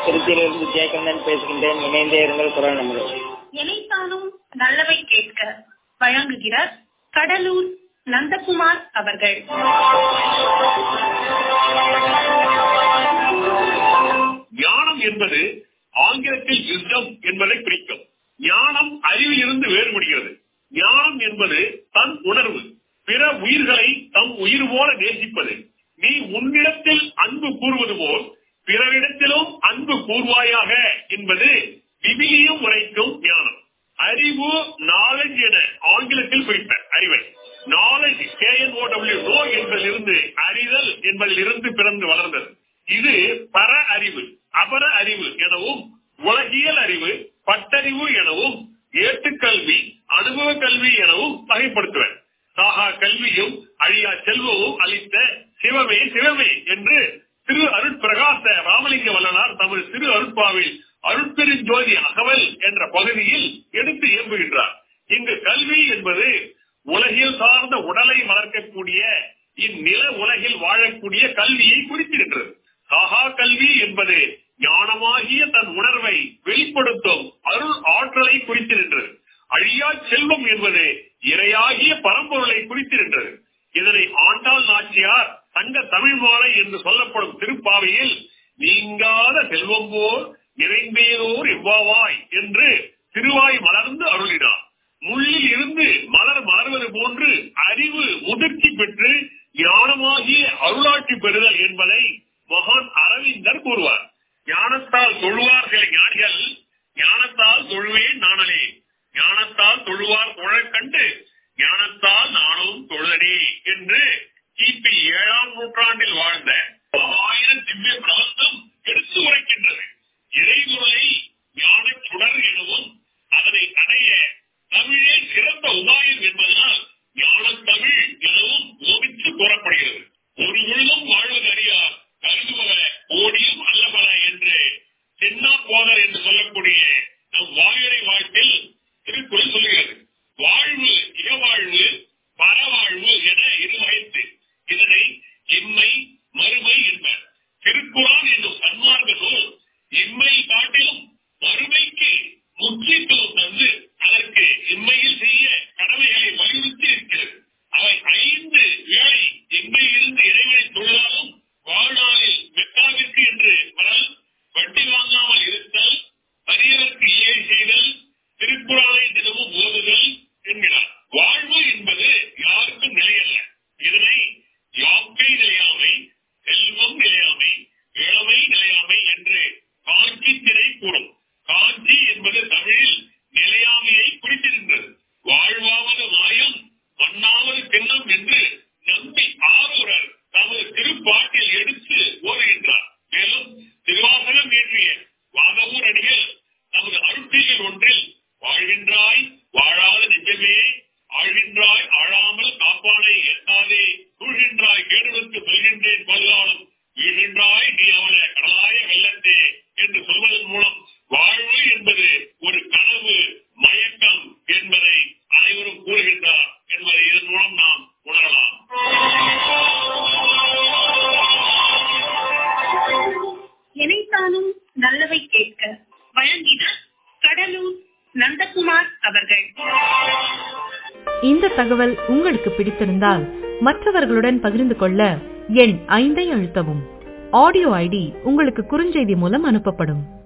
திருச்சியிலிருந்து ஜெயகந்தன் பேசுகின்றேன் இணைந்தே இருங்கள் குரல் நமது எனைத்தானும் நல்லவை கேட்க வழங்குகிறார் கடலூர் நந்தகுமார் அவர்கள் ஞானம் என்பது ஆங்கிலத்தில் யுத்தம் என்பதை குறிக்கும் ஞானம் அறிவில் இருந்து வேறுபடுகிறது ஞானம் என்பது தன் உணர்வு பிற உயிர்களை தம் உயிர் போல நேசிப்பது நீ உன்னிடத்தில் அன்பு கூறுவது போல் பிறரிடத்திலும் அன்பு கூறுவாயாக என்பது விவிலியம் உரைக்கும் ஞானம் அறிவு நாலேஜ் என ஆங்கிலத்தில் குறித்த அறிவை நாலேஜ் கேஎன்ஓடபிள்யூ நோ என்பதிலிருந்து அறிதல் என்பதிலிருந்து பிறந்து வளர்ந்தது இது பர அறிவு அபர அறிவு எனவும் உலகியல் அறிவு பட்டறிவு எனவும் ஏட்டுக்கல்வி அனுபவ கல்வி எனவும் வகைப்படுத்துவர் சாகா கல்வியும் அழியா செல்வமும் அளித்த சிவமே சிவமே என்று திரு அருட்பிரகாச ராமலிங்க வல்லனார் தமது திரு அருட்பாவில் அருட்பெருஞ்சோதி அகவல் என்ற பகுதியில் எடுத்து இயம்புகின்றார் இங்கு கல்வி என்பது உலகில் சார்ந்த உடலை வளர்க்கக்கூடிய இந்நில உலகில் வாழக்கூடிய கல்வியை குறிப்பிடுகின்றது சாகா கல்வி என்பது ஞானமாகிய தன் உணர்வை வெளிப்படுத்தும் அருள் ஆற்றலை குறித்திருந்தது அழியா செல்வம் என்பது இரையாகிய பரம்பொருளை குறித்திருந்தது இதனை ஆண்டாள் நாச்சியார் தங்க தமிழ் மாலை என்று சொல்லப்படும் திருப்பாவையில் நீங்காத செல்வம் போல் நிறைந்தேனோர் எவ்வாவாய் என்று திருவாய் மலர்ந்து அருளினார் முள்ளில் இருந்து மலர் மலர்வது போன்று அறிவு முதிர்ச்சி பெற்று ஞானமாகிய அருளாட்சி பெறுதல் என்பதை மகான் அரவிந்தர் கூறுவார் ஞானத்தால் தொழுவார் சில ஞானிகள் ஞானத்தால் தொழுவேன் நானலே ஞானத்தால் தொழுவார் தொழக் கண்டு ஞானத்தால் நானும் தொழுதனே என்று கிபி ஏழாம் நூற்றாண்டில் வாழ்ந்த ஆயிரம் திவ்ய பிரபந்தம் எடுத்து உரைக்கின்றது இறைகுறலை ஞான சுடர் எனவும் அதனை அடைய தமிழே சிறந்த உபாயம் என்பதனால் ஞான தமிழ் எனவும் ஓமித்து கூறப்படுகிறது ஒரு உள்ளம் வாழ்வது அறியார் கருதுவர ஓடியும் அல்லபல என்று தென்னா போதர் என்று சொல்லக்கூடிய நம் வாயுரை வாழ்த்தில் திருக்குறள் சொல்லுகிறது வாழ்வு இகவாழ்வு பரவாழ்வு என இரு வகைத்து இதனை இம்மை மறுமை என்பர் திருக்குறான் என்னும் சன்மார்க்க நூல் இம்மை காட்டிலும் மறுமைக்கு முக்கியத்துவம் தந்து அதற்கு இம்மையில் செய்ய கடமைகளை வலியுறுத்தி இருக்கிறது அவை ஐந்து வேளை இம்மையிலிருந்து இறைவனை தொழுதாலும் வாழ்நாளில் மெக்காவிற்கு என்று வரல் வட்டி வாங்காமல் இருத்தல் அரியவருக்கு இயை செய்தல் திருக்குறளை தினமும் ஓதுதல் என்கிறார் வாழ்வு என்பது யாருக்கும் நிலையல்ல இதனை யாக்கை நிலையாமை செல்வம் நிலையாமை இளமை நிலையாமை என்று காஞ்சி திரை கூறும் காஞ்சி என்பது தமிழில் நிலையாமையை குறித்திருந்தது வாழ்வாவது மாயம் மண்ணாவது திண்ணம் என்று நம்பி ஆரூரர் தமது திருப்பாட்டில் எடுத்து ஓதுகின்றார் மேலும் திருவாசகம் இயற்றிய வாதவூர் அடிகள் நமது அருட்சிகள் ஒன்றில் வாழ்கின்றாய் வாழாத நெஞ்சமே ஆழ்கின்றாய் ஆழாமல் காப்பானை எட்டாதே சூழ்கின்றாய் கேடுவதற்கு சொல்கின்றேன் பல்லாலும் வீழ்கின்றாய் நீ அவன கடலாய வெள்ளத்தே என்று சொல்வதன் மூலம் வாழ்வு என்பது ஒரு கனவு மயக்கம் என்பதை அனைவரும் கூறுகின்றார் என்பதை இதன் மூலம் நாம் உணரலாம் எனைத்தானும் நல்லவை கேட்க வழங்கினார் கடலூர் நந்தகுமார் அவர்கள் இந்த தகவல் உங்களுக்கு பிடித்திருந்தால் மற்றவர்களுடன் பகிர்ந்து கொள்ள எண் ஐந்தை அழுத்தவும் ஆடியோ ஐடி உங்களுக்கு குறுஞ்செய்தி மூலம் அனுப்பப்படும்